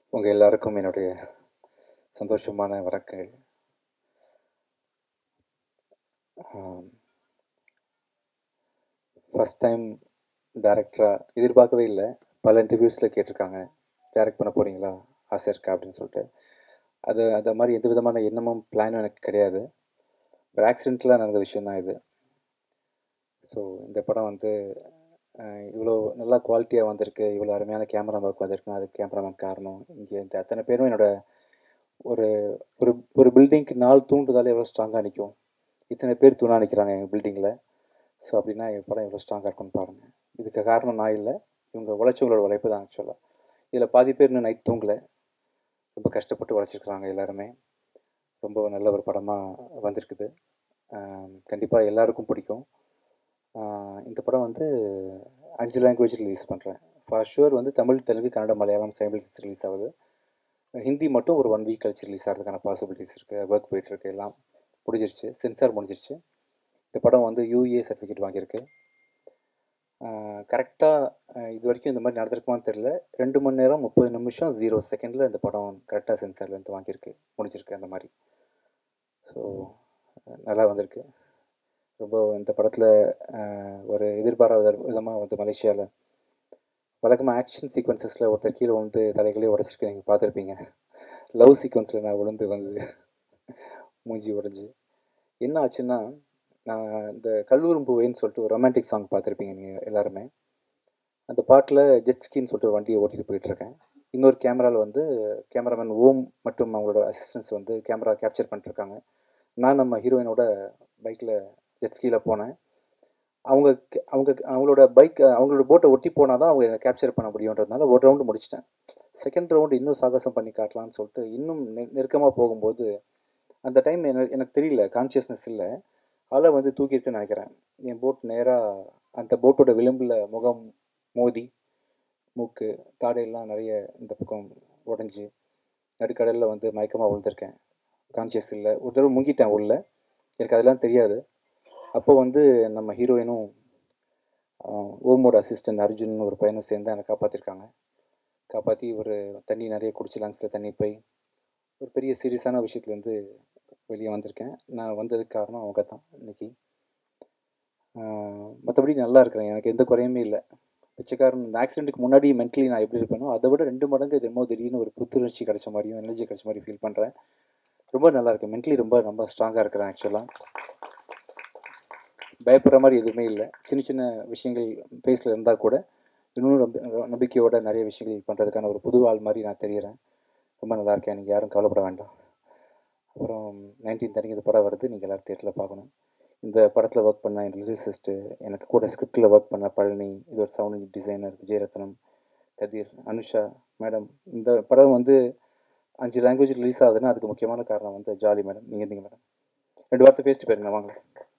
உங்கள் எல்லாருக்கும் என்னுடைய சந்தோஷமான வணக்கங்கள் ஃபஸ்ட் டைம் டேரக்டராக எதிர்பார்க்கவே இல்லை பல இன்டர்வியூஸில் கேட்டிருக்காங்க டேரக்ட் பண்ண போகிறீங்களா ஆசை இருக்கா அப்படின்னு சொல்லிட்டு அது அந்த மாதிரி எந்த விதமான எண்ணமும் பிளானும் எனக்கு கிடையாது ஒரு ஆக்சிடெண்ட்டில் நடந்த விஷயம் தான் இது ஸோ இந்த படம் வந்து அஹ், இவ்வளோ நல்லா குவாலிட்டியாக வந்திருக்கு இவ்வளோ அருமையான கேமரா ஒர்க் வந்திருக்குன்னா அதுக்கு கேமராமேன் காரணம் இங்கே இந்த அத்தனை பேரும் என்னோட ஒரு ஒரு ஒரு பில்டிங்க்கு நாள் தூண்டுதாலே எவ்வளோ ஸ்ட்ராங்காக நிற்கும் இத்தனை பேர் தூணாக நிற்கிறாங்க எங்கள் பில்டிங்கில் ஸோ அப்படின்னா என் படம் எவ்வளோ ஸ்ட்ராங்காக இருக்கும்னு பாருங்கள் இதுக்கு காரணம் நான் இல்லை இவங்க உழைச்சவங்களோட உழைப்பு தான் ஆக்சுவலாக இதில் பாதி பேர் இன்னும் நைட் தூங்கலை ரொம்ப கஷ்டப்பட்டு உழைச்சிருக்கிறாங்க எல்லாருமே ரொம்ப நல்ல ஒரு படமாக வந்திருக்குது கண்டிப்பாக எல்லாருக்கும் பிடிக்கும் ஆஹ் இந்த படம் வந்து அஞ்சு லாங்குவேஜ் ரிலீஸ் பண்ணுறேன் ஃபார் ஷுவர் வந்து தமிழ் தெலுங்கு கன்னட மலையாளம் சைமில்ஸ் ரிலீஸ் ஆகுது ஹிந்தி மட்டும் ஒரு ஒன் வீக் கழிச்சு ரிலீஸ் ஆகிறதுக்கான பாசிபிலிட்டிஸ் இருக்குது ஒர்க் போயிட்டுருக்கு எல்லாம் முடிஞ்சிருச்சு சென்சார் முடிஞ்சிருச்சு இந்த படம் வந்து யூஏ சர்டிஃபிகேட் வாங்கியிருக்கு கரெக்டாக இது வரைக்கும் இந்த மாதிரி நடந்திருக்குமான்னு தெரில ரெண்டு மணி நேரம் முப்பது நிமிஷம் ஜீரோ செகண்டில் இந்த படம் கரெக்டாக சென்சார்லேருந்து வாங்கியிருக்கு முடிஞ்சிருக்கு அந்த மாதிரி ஸோ நல்லா வந்திருக்கு ரொம்ப இந்த படத்தில் ஒரு எதிர்பாராத விதமாக வந்து மலேசியாவில் வழக்கமாக ஆக்ஷன் சீக்வன்சஸில் ஒருத்தர் கீழே வந்து தலைகளே உடச்சிருக்கு நீங்கள் பார்த்துருப்பீங்க லவ் சீக்வன்ஸில் நான் விழுந்து வந்து மூஞ்சி உடஞ்சி என்ன ஆச்சுன்னா நான் இந்த கல்லூரும் பூவேன்னு சொல்லிட்டு ஒரு ரொமான்டிக் சாங் பார்த்துருப்பீங்க நீங்கள் எல்லாருமே அந்த பாட்டில் ஜெட்ஸ்கின்னு சொல்லிட்டு ஒரு வண்டியை ஓட்டிகிட்டு போயிட்டுருக்கேன் இன்னொரு கேமராவில் வந்து கேமராமேன் ஓம் மற்றும் அவங்களோட அசிஸ்டன்ஸ் வந்து கேமரா கேப்சர் பண்ணிட்டுருக்காங்க நான் நம்ம ஹீரோயினோட பைக்கில் ஜெட்ஸ்கியில் போனேன் அவங்க அவங்க அவங்களோட பைக் அவங்களோட போட்டை ஒட்டி போனால் தான் அவங்க என்னை கேப்சர் பண்ண முடியுன்றதுனால ஒரு ரவுண்டு முடிச்சிட்டேன் செகண்ட் ரவுண்டு இன்னும் சாகசம் பண்ணி காட்டலாம்னு சொல்லிட்டு இன்னும் நெ நெருக்கமாக போகும்போது அந்த டைம் எனக்கு எனக்கு தெரியல கான்ஷியஸ்னஸ் இல்லை அலை வந்து தூக்கியிருக்குன்னு நினைக்கிறேன் என் போட் நேராக அந்த போட்டோட விளிம்பில் முகம் மோதி மூக்கு தாடையெல்லாம் நிறைய இந்த பக்கம் உடஞ்சி நடுக்கடலில் வந்து மயக்கமாக விழுந்திருக்கேன் கான்ஷியஸ் இல்லை ஒரு தடவை முங்கிட்டேன் உள்ள எனக்கு அதெல்லாம் தெரியாது அப்போ வந்து நம்ம ஹீரோயினும் ஆஹ், ஓமோட அசிஸ்டன்ட் அர்ஜுன் ஒரு பையனும் சேர்ந்து என்னை காப்பாற்றிருக்காங்க காப்பாற்றி ஒரு தண்ணி நிறைய குடிச்சு லங்ஸில் தண்ணி போய் ஒரு பெரிய சீரியஸான விஷயத்துலேருந்து வெளியே வந்திருக்கேன் நான் வந்ததுக்கு காரணம் அவங்க தான் இன்னைக்கு மற்றபடி நல்லா இருக்கிறேன் எனக்கு எந்த குறையுமே இல்லை பிச்சைக்காரன் இந்த ஆக்சிடென்ட்டுக்கு முன்னாடி மென்டலி நான் எப்படி இருப்பேனோ அதை விட ரெண்டு மடங்கு என்னமோ திடீர்னு ஒரு புத்துணர்ச்சி கிடைச்ச மாதிரியும் எனர்ஜி கிடைச்ச மாதிரி ஃபீல் பண்ணுறேன் ரொம்ப நல்லா இருக்கேன் மென்டலி ரொம்ப ரொம்ப ஸ்ட்ராங்காக இருக்கிறேன் ஆக்சுவலாக பயப்படுற மாதிரி எதுவுமே இல்லை சின்ன சின்ன விஷயங்கள் ஃபேஸில் இருந்தால் கூட இன்னும் நம்பி நம்பிக்கையோட நிறைய விஷயங்கள் பண்ணுறதுக்கான ஒரு புது ஆள் மாதிரி நான் தெரிகிறேன் ரொம்ப நல்லா இருக்கேன் நீங்கள் யாரும் கவலைப்பட வேண்டாம் அப்புறம் நைன்டீன் தாரிக்கு இந்த படம் வருது நீங்கள் எல்லோரும் தேட்டரில் பார்க்கணும் இந்த படத்தில் ஒர்க் பண்ண என் லிரிசிஸ்ட்டு எனக்கு கூட ஸ்கிரிப்டில் ஒர்க் பண்ண பழனி இது ஒரு sound designer Vijayaratnam Kathir Anusha madam இந்த படம் வந்து அஞ்சு லாங்குவேஜ் ரிலீஸ் ஆகுதுன்னா அதுக்கு முக்கியமான காரணம் வந்து ஜாலி மேடம் நீங்கள் இருந்தீங்க மேடம் ரெண்டு வார்த்தை பேசிட்டு போயிருங்க வாங்க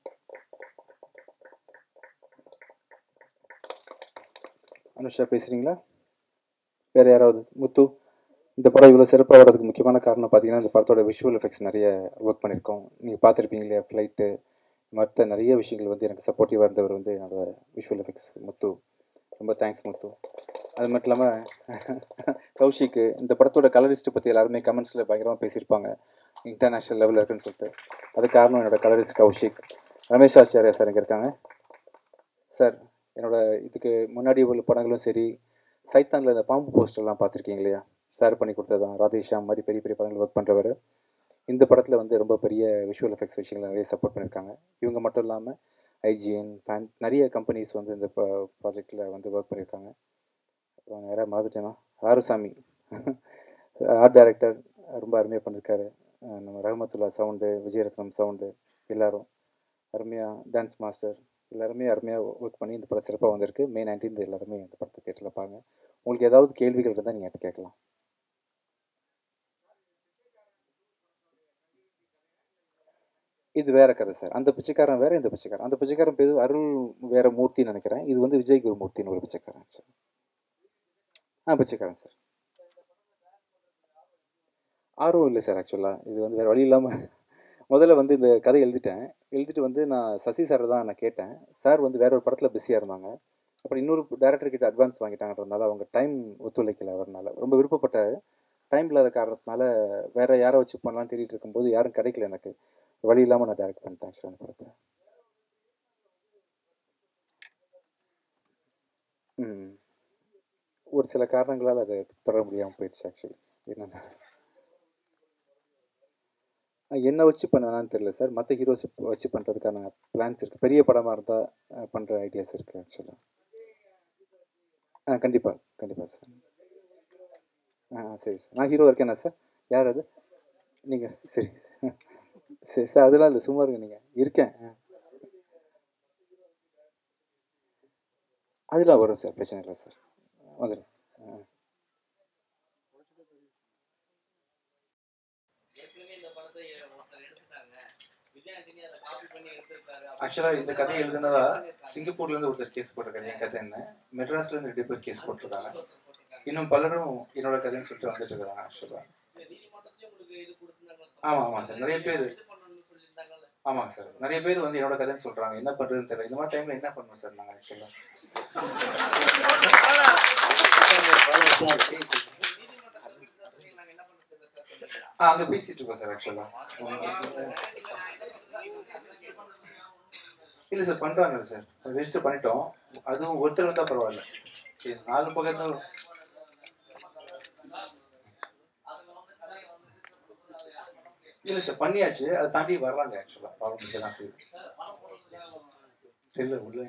அனுஷா பேசுகிறீங்களா வேறு யாராவது முத்து இந்த படம் இவ்வளோ சிறப்பாக வர்றதுக்கு முக்கியமான காரணம் பார்த்தீங்கன்னா இந்த படத்தோட விஷுவல் எஃபெக்ட்ஸ் நிறைய ஒர்க் பண்ணியிருக்கோம் நீங்கள் பார்த்துருப்பீங்க இல்லையா ஃப்ளைட்டு மற்ற நிறைய விஷயங்கள் வந்து எனக்கு சப்போர்ட்டிவாக இருந்தவர் வந்து என்னோட விஷுவல் எஃபெக்ட்ஸ் முத்து ரொம்ப தேங்க்ஸ் முத்து அது மட்டும் இல்லாமல் கௌஷிக்கு இந்த படத்தோட கலரிஸ்ட்டை பற்றி எல்லாருமே கமெண்ட்ஸில் பயங்கரமாக பேசியிருப்பாங்க இன்டர்நேஷ்னல் லெவலில் இருக்குன்னு சொல்லிட்டு அது காரணம் என்னோட கலரிஸ்ட் கௌஷிக் ரமேஷ் ஆச்சாரியா சார் இங்கே இருக்காங்க சார் என்னோட இதுக்கு முன்னாடி உள்ள படங்களும் சரி சைத்தானில் இந்த பாம்பு போஸ்டர்லாம் பார்த்துருக்கீங்க இல்லையா சார் பண்ணி கொடுத்தது தான் ராதேஷாம் மாதிரி பெரிய பெரிய படங்கள் ஒர்க் பண்ணுறவர் இந்த படத்தில் வந்து ரொம்ப பெரிய விஷுவல் எஃபெக்ட்ஸ் விஷயங்கள் நிறைய சப்போர்ட் பண்ணியிருக்காங்க இவங்க மட்டும் இல்லாமல் ஐஜிஎன் ஃபேன் நிறைய கம்பெனிஸ் வந்து இந்த ப்ராஜெக்டில் வந்து ஒர்க் பண்ணியிருக்காங்க அப்புறம் நிறையா மறந்துட்டேன்னா ஆறுசாமி ஆர்ட் டைரக்டர் ரொம்ப அருமையாக பண்ணியிருக்காரு அஹ் நம்ம ரஹமத்துல்லா சவுண்டு விஜயரத்னம் சவுண்டு எல்லாரும் அருமையாக டான்ஸ் மாஸ்டர் எல்லாருமே அருமையாக ஒர்க் பண்ணி இந்த படம் சிறப்பாக வந்திருக்கு மே நைன்டீன் எல்லாருமே இந்த படத்தை தேட்டரில் பாருங்க உங்களுக்கு ஏதாவது கேள்விகள் இருந்தால் நீங்கள் என்கிட்ட கேட்கலாம் இது வேற கதை சார் அந்த பிச்சைக்காரன் வேற இந்த பிச்சைக்காரன் அந்த பிச்சைக்காரன் பேர் அருள் வேற மூர்த்தின்னு நினைக்கிறேன் இது வந்து விஜய் குருமூர்த்தின்னு ஒரு பிச்சைக்காரன் சார் ஆ பிச்சைக்காரன் சார் ஆர்வம் இல்லை சார் ஆக்சுவலாக இது வந்து வேறு வழி இல்லாமல் முதல்ல வந்து இந்த கதை எழுதிட்டேன் எழுதிட்டு வந்து நான் சசி சார் தான் நான் கேட்டேன் சார் வந்து வேற ஒரு படத்தில் பிஸியாக இருந்தாங்க அப்புறம் இன்னொரு டேரக்டர் கிட்ட அட்வான்ஸ் வாங்கிட்டாங்கன்றதுனால அவங்க டைம் ஒத்துழைக்கல அவர்னால ரொம்ப விருப்பப்பட்டாரு டைம் இல்லாத காரணத்தினால வேற யாரை வச்சு பண்ணலாம்னு தேடிட்டு இருக்கும்போது யாரும் கிடைக்கல எனக்கு வழி இல்லாமல் நான் டைரக்ட் பண்ணிட்டேன் ஆக்சுவலாக அந்த படத்தை ம் ஒரு சில காரணங்களால் அதை தொடர முடியாமல் போயிடுச்சு ஆக்சுவலி என்னென்ன என்ன வச்சு பண்ணலான்னு தெரியல சார் மற்ற ஹீரோஸ் வச்சு பண்ணுறதுக்கான பிளான்ஸ் இருக்குது பெரிய படமாக இருந்தால் பண்ணுற ஐடியாஸ் இருக்குது ஆக்சுவலாக ஆ கண்டிப்பாக கண்டிப்பாக சார் ஆ சரி சார் நான் ஹீரோ இருக்கேனா சார் யார் அது நீங்கள் சரி சரி சார் அதெல்லாம் இல்லை சும்மா இருங்க நீங்கள் இருக்கேன் ஆ. அதெல்லாம் வரும் சார் பிரச்சனை இல்லை சார் வந்துடும் ஆ ஏற்கனவே இந்த படத்தை ஒருத்தர் எடுத்துட்டாங்க விஜய் ஆண்டனி அதை காப்பி பண்ணி எடுத்திருக்காரு ஆக்சுவலாக இந்த கதையை எழுதுனதா சிங்கப்பூர்ல இருந்து ஒருத்தர் கேஸ் போட்டிருக்காரு என் கதை என்ன மெட்ராஸ்ல இருந்து ரெண்டு பேர் கேஸ் போட்டிருக்காங்க இன்னும் பலரும் என்னோட கதைன்னு சொல்லிட்டு வந்துட்டு இருக்காங்க ஆக்சுவலாக நீதிமன்றத்திலே உங்களுக்கு இது கொடுத்துருந்தாங்க ஆமா, ஆமா சார். நிறைய பேர். இது பண்ணணும்னு சொல்லியிருந்தாங்கல்ல ஆமாங்க சார் நிறைய பேர் வந்து என்னோட கதைன்னு சொல்றாங்க என்ன பண்றதுன்னு தெரியல இந்த மாதிரி டைம்ல என்ன பண்ணுவோம் சார் நாங்கள் ஆக்சுவலாக நீதிமன்றத்தில் நாங்க என்ன பண்றது சார் சொல்லுங்களா ஆ அங்கே பேசிட்டு இருக்கோம் சார் ஆக்சுவலாக இல்லை சார் பண்ணுறாங்க சார் ரெஜிஸ்டர் பண்ணிட்டோம் அதுவும் ஒருத்தர் வந்தால் பரவாயில்ல சரி, நாலு பக்கத்தில் இல்லை சார் பண்ணியாச்சு அதை தாண்டி வர்றாங்க ஆக்சுவலாக ப்ராப்ளம் இங்கே தான் சார் தெரியல உள்ள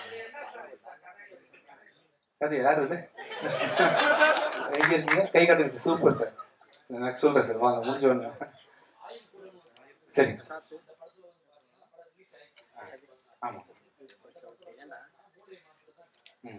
அது யார் இது எங்க இருக்கீங்க கை காட்டுங்க சார் சூப்பர் சார் நான் சொல்றேன் சார் வாங்க முடிஞ்ச உடனே சரிங்க சார் ஆமாம் சார் ம் ம்.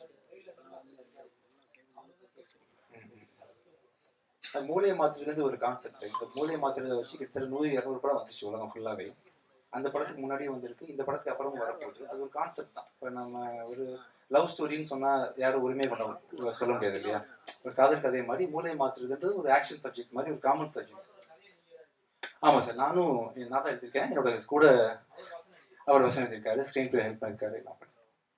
ம், ம். அது மூளையை மாத்துறதுலேருந்து ஒரு கான்செப்ட் இந்த மூளையை மாத்துறதை வச்சு கிட்டத்தட்ட நூறு இரநூறு படம் வந்துச்சு உலகம் ஃபுல்லாகவே அந்த படத்துக்கு முன்னாடியே வந்திருக்கு இந்த படத்துக்கு அப்புறமும் வரப்போகுது அது ஒரு கான்செப்ட் தான் இப்போ நம்ம ஒரு லவ் ஸ்டோரின்னு சொன்னால் யாரும் உரிமையை கொண்ட சொல்ல முடியாது இல்லையா ஒரு காதல் கதை மாதிரி மூளையை மாத்துறதுன்றது ஒரு ஆக்ஷன் சப்ஜெக்ட் மாதிரி ஒரு காமன் சப்ஜெக்ட் ஆமாம் சார் நானும் நான் தான் எடுத்திருக்கேன் என்னோட கூட அவர் வசனம் எழுதியிருக்காரு ஸ்க்ரீன் பிளே ஹெல்ப் பண்ணியிருக்காரு நான் பண்ணேன்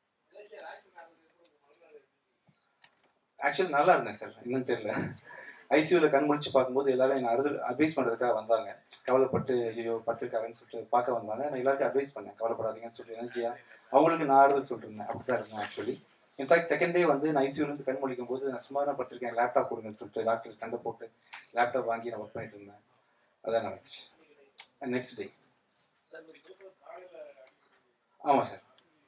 ஆக்சுவலி நல்லா இருந்தேன் சார் இன்னும் தெரியல ஐசியூவில் கண் முழிச்சு பார்க்கும்போது எல்லாரும் என்னை அறுது அட்வைஸ் பண்ணுறதுக்காக வந்தாங்க கவலைப்பட்டு ஐயோ பத்திரிக்காரன்னு சொல்லிட்டு பார்க்க வந்தாங்க நான் எல்லாருக்கும் அட்வைஸ் பண்ணேன் கவலைப்படாதீங்கன்னு சொல்லிட்டு எனர்ஜியா அவங்களுக்கு நான் ஆறுதல் சொல்லிருந்தேன் அப்படி தான் இருந்தேன் ஆக்சுவலி இன்ஃபேக்ட் செகண்ட் டே வந்து நான் ஐசியூலேருந்து கண் முழிக்கும் போது நான் சும்மா தான் படுத்திருக்கேன் லேப்டாப் கொடுங்கன்னு சொல்லிட்டு டாக்டர் சண்டை போட்டு லேப்டாப் வாங்கி நான் ஒர்க் பண்ணிட்டு இருந்தேன் அதான் நடந்துச்சு நெக்ஸ்ட் டே ஆமாம் சார்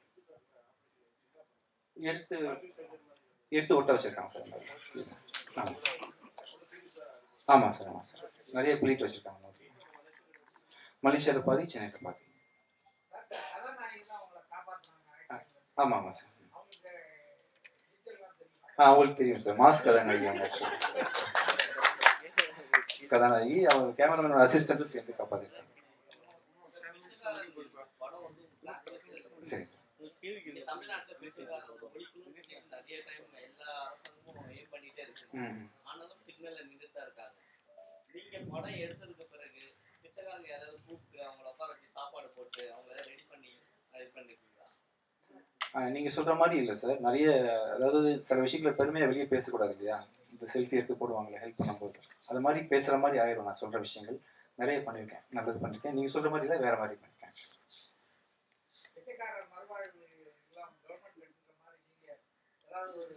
எடுத்து எடுத்து ஒட்ட வச்சிருக்காங்க சார் அந்த இதுல. ஆமாம் ஆமாம் சார் ஆமாம் சார் நிறைய பிளேட் வச்சிருக்காங்க mostly. மலேசியாவில் பாதி சென்னையில் பாதி ஆமாம் ஆமாம் சார் ஆ அவங்களுக்கு தெரியும் சார் மாஸ்க் கதாநாயகி அவங்க ஆக்சுவலி கதாநாயகி அவங்க கேமராமேனோட அசிஸ்டண்ட்டும் சேர்ந்து காப்பாற்றிருக்காங்க சரி இங்க தமிழ்நாட்டுல பிரிச்சுக்காரங்க ஒழிக்கணும்னு அதே டைம் எல்லா அரசாங்கமும் ஏம் பண்ணிட்டே இருக்கு ம் ஆனாலும் சிக்னல்ல நின்றுட்டு தான் இருக்காங்க நீங்க படம் எடுத்ததுக்கு பிறகு பிச்சைக்காரங்க யாராவது கூப்பிட்டு அவங்கள உட்கார வச்சு சாப்பாடு போட்டு அவங்கள ரெடி பண்ணி இது பண்ணிருக்கீங்களா ஆ, நீங்க சொல்ற மாதிரி இல்லை சார் நிறைய அதாவது சில விஷயங்களை பெருமையாக வெளியே பேசக்கூடாது இல்லையா இந்த செல்ஃபி எடுத்து போடுவாங்களே ஹெல்ப் பண்ணும்போது அது மாதிரி பேசுற மாதிரி ஆயிரும் நான் சொல்ற விஷயங்கள் நிறைய பண்ணியிருக்கேன் நல்லது பண்ணியிருக்கேன் நீங்க சொல்ற மாதிரி இல்லை வேற மாதிரி பண்ணியிருக்கேன் பிச்சைக்காரர் மறுவாழ்வு எல்லாம் கவர்மெண்ட் எடுக்கிற மாதிரி நீங்க ஏதாவது ஒரு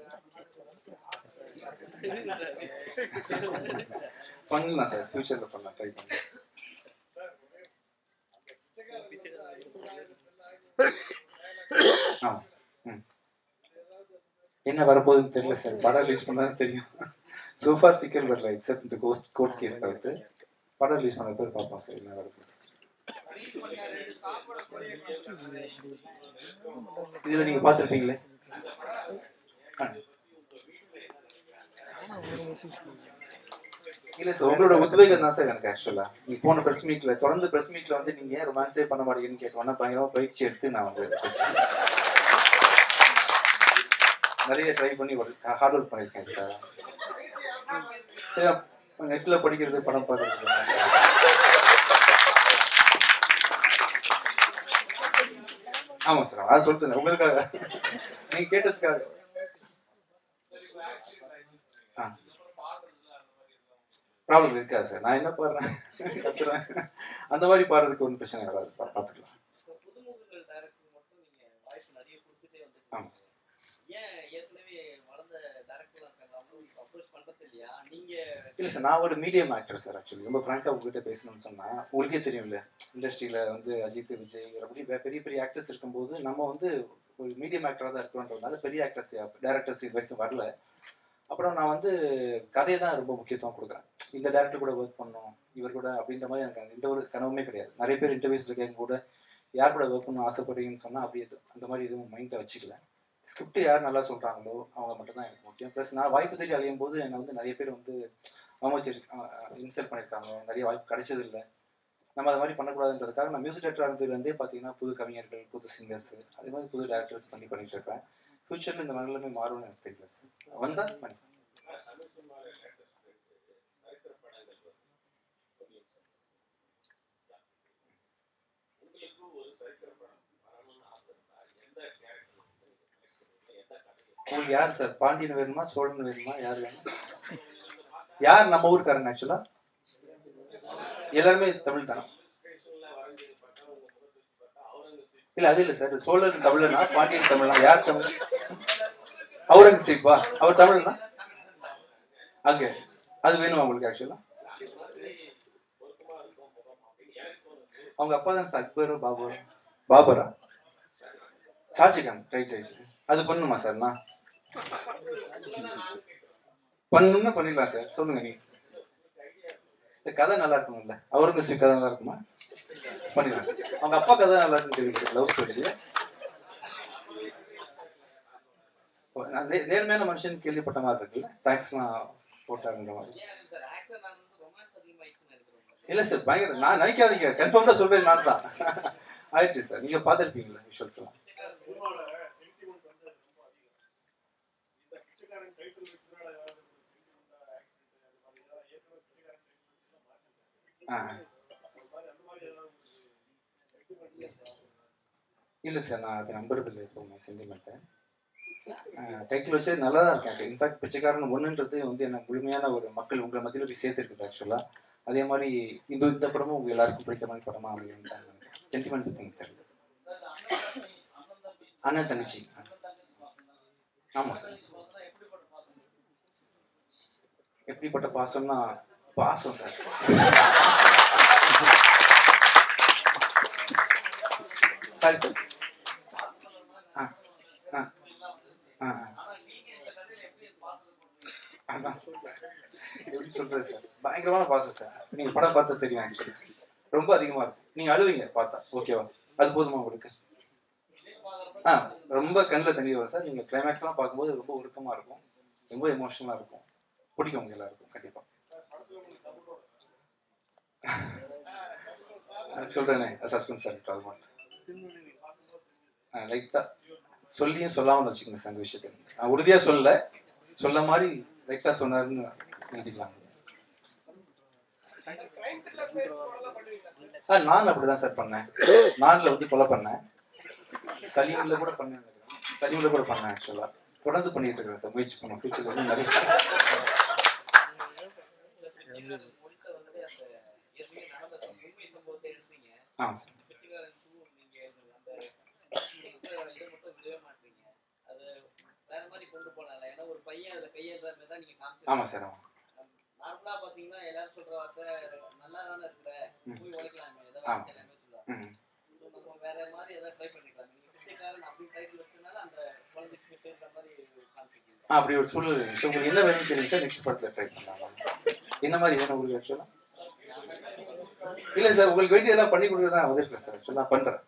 பண்ணலாம் சார் ஃபியூச்சரில் பண்ணலாம் ட்ரை பண்ணலாம் ஆமாம் ம் என்ன வரப்போகுதுன்னு தெரியல சார் படம் ரிலீஸ் பண்ணாலும் தெரியும் சோஃபார் சிக்கல் வரல எக்ஸப்ட் இந்த கோஸ்ட் கோர்ட் கேஸ் தவிர்த்து படம் ரிலீஸ் பண்ண பேர் பார்ப்போம் சார் என்ன வரப்போகுது இதில் நீங்கள் பார்த்துருப்பீங்களே இல்லை சார் உங்களோட உத்வேகம் தான் சார் எனக்கு ஆக்சுவலாக நீ போன ப்ரெஸ் மீட்டில் தொடர்ந்து ப்ரெஸ் மீட்டில் வந்து நீங்கள் ஏன் ரொமான்ஸே பண்ண மாட்டேங்குன்னு கேட்டோன்னா பயங்கரமாக பயிற்சி எடுத்து நான் வந்து நிறைய ட்ரை பண்ணி ஹார்ட் ஒர்க் பண்ணியிருக்கேன் இதுக்காக நெட்டில் படிக்கிறது படம் பார்க்குறது ஆமாம் சார் அதான் சொல்லிட்டு உங்களுக்காக நீங்கள் கேட்டதுக்காக ஆ ப்ராப்ளம் இருக்காது சார் நான் என்ன பாடுறேன் கத்துறேன் அந்த மாதிரி பாடுறதுக்கு ஒன்றும் பிரச்சனை வராது பா- பார்த்துக்கலாம் இப்போ புதுமுகங்கள் டைரக்டர் மட்டும் நீங்க வாய்ப்பு நிறைய கொடுத்துட்டே ஆமாம் வந்துருக்கீங்க சார் ஏன் ஏற்கனவே வளர்ந்த டைரக்டர்லாம் இருக்காங்க அவங்களும் அப்ரோச் பண்றது இல்லையா நீங்க இல்லை சார் நான் ஒரு மீடியம் ஆக்டர் சார் ஆக்சுவலி ரொம்ப ஃப்ராங்காக உங்ககிட்ட பேசணும்னு சொன்னால் உங்களுக்கே தெரியும்ல இண்டஸ்ட்ரியில் வந்து அஜித் விஜய் அப்படி வே- பெரிய பெரிய ஆக்டர்ஸ் இருக்கும்போது நம்ம வந்து ஒரு மீடியம் ஆக்டராக தான் இருக்கிறோன்றதுனால பெரிய ஆக்டர்ஸ் டேரக்டர்ஸ் இது வரைக்கும் வரல அப்புறம் நான் வந்து கதையை தான் ரொம்ப முக்கியத்துவம் கொடுக்குறேன் இந்த டேரக்டர் கூட ஒர்க் பண்ணணும் இவர் கூட அப்படின்ற மாதிரி எனக்கு எந்த ஒரு கனவுமே கிடையாது நிறைய பேர் இன்டர்வியூஸில் கேட்கும் கூட யார் கூட ஒர்க் பண்ணணும் ஆசைப்படுறீங்கன்னு சொன்னால் அப்படி எது- அந்த மாதிரி எதுவும் மைண்டில் வச்சுக்கல ஸ்கிரிப்ட் யார் நல்லா சொல்கிறாங்களோ அவங்க மட்டும் தான் எனக்கு முக்கியம் ப்ளஸ் நான் வாய்ப்பு தேடி அலையும் போது என்னை வந்து நிறைய பேர் வந்து அவமதிச்சு இன்சல்ட் பண்ணியிருக்காங்க நிறைய வாய்ப்பு கிடைச்சது இல்லை நம்ம அது மாதிரி பண்ணக்கூடாதுன்றதுக்காக நான் மியூசிக் டேரக்டராக இருந்ததுலேருந்தே பார்த்தீங்கன்னா புது கவிஞர்கள் புது சிங்கர்ஸ் அதே மாதிரி புது டேரக்டர்ஸ் பண்ணி பண்ணிட்டு இருக்கேன் ஃபியூச்சரில் இந்த மனநிலைமை மாறும்னு எனக்கு தெரியல சார் வந்தால் பண்ணி உங்களுக்கு யார் சார் பாண்டியன் வேணுமா சோழன் வேணுமா யார் வேணும் யார் நம்ம ஊருக்காரங்க ஆக்சுவலா எல்லாருமே தமிழ் தானே இல்ல அது இல்ல சார் சோழர் தமிழனா பாண்டியன் தமிழனா யார் தமிழ் அவுரங்கசீப்பா அவர் தமிழ்னா அங்க அது வேணுமா உங்களுக்கு ஆக்சுவலா அவங்க அப்பா தான் சார் அக்பர் பாபர் பாபரா ஷாஜிகான் ரைட் ரைட் அது பண்ணுமா சார் நான் பண்ணணும்னா பண்ணிடலாம் சார் சொல்லுங்க நீங்க இந்த கதை நல்லா இருக்கும்ல அவுரங்கசீப் கதை நல்லா இருக்குமா பண்ணிடலாம் சார் அவங்க அப்பா கதை நல்லா இருக்குன்னு கேள்விப்பட்டேன் லவ் ஸ்டோரி நான் நே- நேர்மையான மனுஷன் கேள்விப்பட்ட மாதிரி இருக்குல்ல டேக்ஸ்லாம் போட்டாருன்ற மாதிரி ஏன் சார் ஆக்டர் நான் வந்து ரொமான்ஸ் அதிகமாயிடுச்சுன்னு நினைக்கிறேன் இல்ல சார் பயங்கர நான் நினைக்காதீங்க கன்ஃபார்ம்டா சொல்றேன் நான் தான் ஆயிடுச்சு சார் நீங்க பார்த்துருப்பீங்களா விஷுவல்ஸ் எல்லாம் சினிமாவில் சென்டிமெண்ட் வந்து ரொம்ப அதிகம் இந்த பிச்சைக்காரன் டைட்டில் வச்சதுனால ஏதாவது சென்டிமெண்டா ஆக்சிடென்ட் அது மாதிரி ஏதாவது ஏற்கனவே பிச்சைக்காரன் டைட்டில் வச்சு தான் ஆ. மாற்றிருக்காங்க அது மாதிரி அந்த மாதிரி ஏதாவது சென்டிமெண்ட் இல்ல சார் நான் அதை நம்புறது இல்லை எப்பவுமே சென்டிமெண்ட்டை டைட்டில் வச்சு நல்லா தான் இருக்கேன் இன்ஃபேக்ட் பிச்சைக்காரன் ஒன்றுன்றது வந்து என்ன முழுமையான ஒரு மக்கள் உங்கள் மத்தியில் போய் சேர்த்துருக்கு ஆக்சுவலாக அதே மாதிரி இந்த இந்த படமும் உங்க எல்லாருக்கும் பிடிக்க மாதிரி படமா அமையும் தான் சென்டிமெண்ட் பற்றி எனக்கு தெரியல அண்ணன் தங்கச்சி ஆமாம் சார் எப்படிப்பட்ட பாசம்னா பாசம் சார் சாரி சார் ஆ ஆ ஆ ஆ. அதான். எப்படி சொல்றது சார் பயங்கரமான பாசம் சார் நீங்க படம் பார்த்தா தெரியும் ஆக்சுவலி ரொம்ப அதிகமா இருக்கும் நீங்க அழுவீங்க பார்த்தா ஓகேவா அது போதுமா உங்களுக்கு ஆ ரொம்ப கண்ணில் தண்ணி வரும் சார் நீங்க கிளைமேக்ஸ்லாம் பார்க்கும்போது ரொம்ப உருக்கமா இருக்கும் ரொம்ப எமோஷனலா இருக்கும் பிடிக்கும் உங்க எல்லாருக்கும் கண்டிப்பா அது சொல்றேனே சஸ்பென்ஸ் சார் ட்ரால் லைட்டா சொல்லியும் சொல்லாமல் வச்சுக்கோங்க சார் அந்த விஷயத்தை நான் உறுதியா சொல்லல சொல்ல மாதிரி லைட்டா சொன்னாருன்னு எழுதிக்கலாம் ஆ நான் அப்படிதான் சார் பண்ணேன் நான்ல வந்து கொலை பண்ணேன் சலீம்ல கூட பண்ணேன் நினைக்கிறேன். சலீம்ல கூட பண்ணேன் ஆக்சுவலா தொடர்ந்து பண்ணிட்டு இருக்கேன் சார் முயற்சி பண்ண ஃபியூச்சர்ல வந்து நிறைய முடித்த வந்து அந்த ஏற்கனவே நடந்த உண்மை சம்பவத்தை எடுத்தீங்க ஆமா சார் பிச்சைக்காரன் டூ நீங்க அந்த கொடுத்த இதை மட்டும் விடவே மாட்டீங்க அது வேற மாதிரி கொண்டு போனால ஏன்னா ஒரு பையன் அதுல கையேற மாதிரி தான் நீங்க ஆமா காமிச்சு சார் ஆமா நார்மலா பாத்தீங்கன்னா எல்லாரும் சொல்ற வார்த்தை நல்லா தானே இருக்கிற ம். போய் உழைக்கலாமே ஆமா. ஏதாவது எல்லாமே சொல்லுவாங்க ம் So, நம்ம வேற மாதிரி ஏதாவது ட்ரை பண்ணிக்கலாம் நீங்க பிச்சைக்காரன் அப்படி டைட்டில் வச்சதுனால அந்த குழந்தைக்கு சேர்ந்த மாதிரி காமிச்சிருக்கீங்க ஆ, அப்படி ஒரு சூழல் இருந்துச்சு உங்களுக்கு என்ன வேணும்னு தெரியும் சார் நெக்ஸ்ட் படத்தில் ட்ரை பண்ணலாம் என்ன மாதிரி வேணும் உங்களுக்கு ஆக்சுவலாக இல்லை சார் உங்களுக்கு வேண்டியதெல்லாம் பண்ணி கொடுக்க தான் வந்திருக்கேன் சார் ஆக்சுவலாக நான் பண்ணுறேன்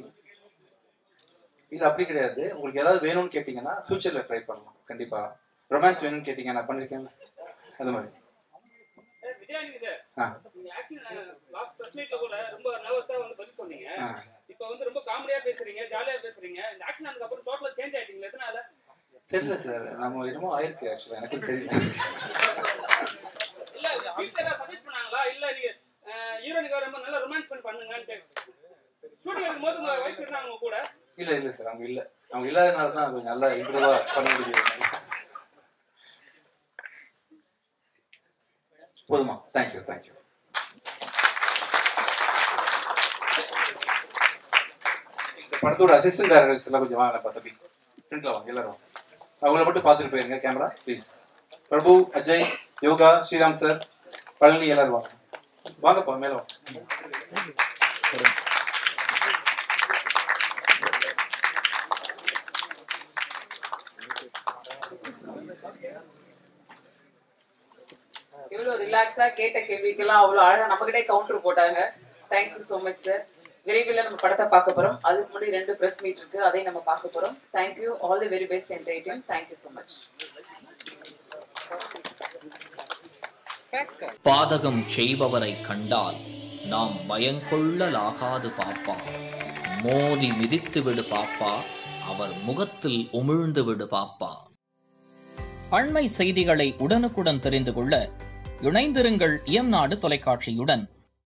இல்லை அப்படி கிடையாது உங்களுக்கு ஏதாவது வேணும்னு கேட்டிங்கன்னா ஃப்யூச்சரில் ட்ரை பண்ணலாம் கண்டிப்பாக ரொமான்ஸ் வேணும்னு கேட்டிங்க நான் பண்ணியிருக்கேன் அது மாதிரி சார், விஜயானந்தி சார் ஆ நீங்க ஆக்சுவலி லாஸ்ட் பிரஸ் மீட்ல கூட ரொம்ப நர்வஸா வந்து பதில் சொன்னீங்க ஆ இப்போ வந்து ரொம்ப காமெடியா பேசுறீங்க ஜாலியா பேசுறீங்க இந்த ஆக்ஷன் ஆனதுக்கு அப்புறம் டோட்டலா சேஞ்ச் ஆயிட்டீங்களா எதனால தெரியல சார் நம்ம என்னமோ ஆயிருக்கு ஆக்சுவலாக எனக்கு தெரியல இல்ல ஃபியூச்சரா சஜஸ்ட் பண்ணாங்களா இல்ல நீங்க ஹீரோனிக்கு ரொம்ப நல்லா ரொமான்ஸ் பண்ணி பண்ணுங்கன்னு ஷூட்டிங் எடுக்கும் போது உங்க வைஃப் இருந்தாங்க உங்க கூட இல்லை இல்லை சார் அவங்க இல்லை அவங்க இல்லாதனால தான் கொஞ்சம் நல்லா இம்ப்ரூவாக பண்ண முடியுது போதுமா தேங்க்யூ தேங்க்யூ இந்த படத்தோட அசிஸ்டன்ட் டைரக்டர்ஸ் எல்லாம் கொஞ்சம் வாங்க தம்பி ஃப்ரண்ட்ல வாங்க எல்லாரும் வாங்க. அவங்கள மட்டும் பார்த்துட்டு போயிருங்க camera please Prabhu Ajay Yoga Sriram sir Palani எல்லாரும் வாங்க வாங்கப்பா மேல வாங்க இவ்வளவு ரிலாக்ஸா கேட்ட கேள்விக்கெல்லாம் அவ்வளவு அழகா நம்மகிட்டே கவுண்டர் போட்டாங்க தேங்க்யூ so மச் சார் விரைவில் நம்ம படத்தை பார்க்க போறோம் அதுக்கு முன்னாடி ரெண்டு பிரஸ் மீட் இருக்கு அதையும் நம்ம பார்க்க போறோம் thank you all the very best entertain thank you so much பாதகம் செய்பவரை கண்டால் நாம் பயங்கொள்ளலாகாது பாப்பா மோதி மிதித்து விடு பாப்பா அவர் முகத்தில் உமிழ்ந்து விடு பாப்பா அண்மை செய்திகளை உடனுக்குடன் தெரிந்து கொள்ள இணைந்திருங்கள் இயம்நாடு தொலைக்காட்சியுடன்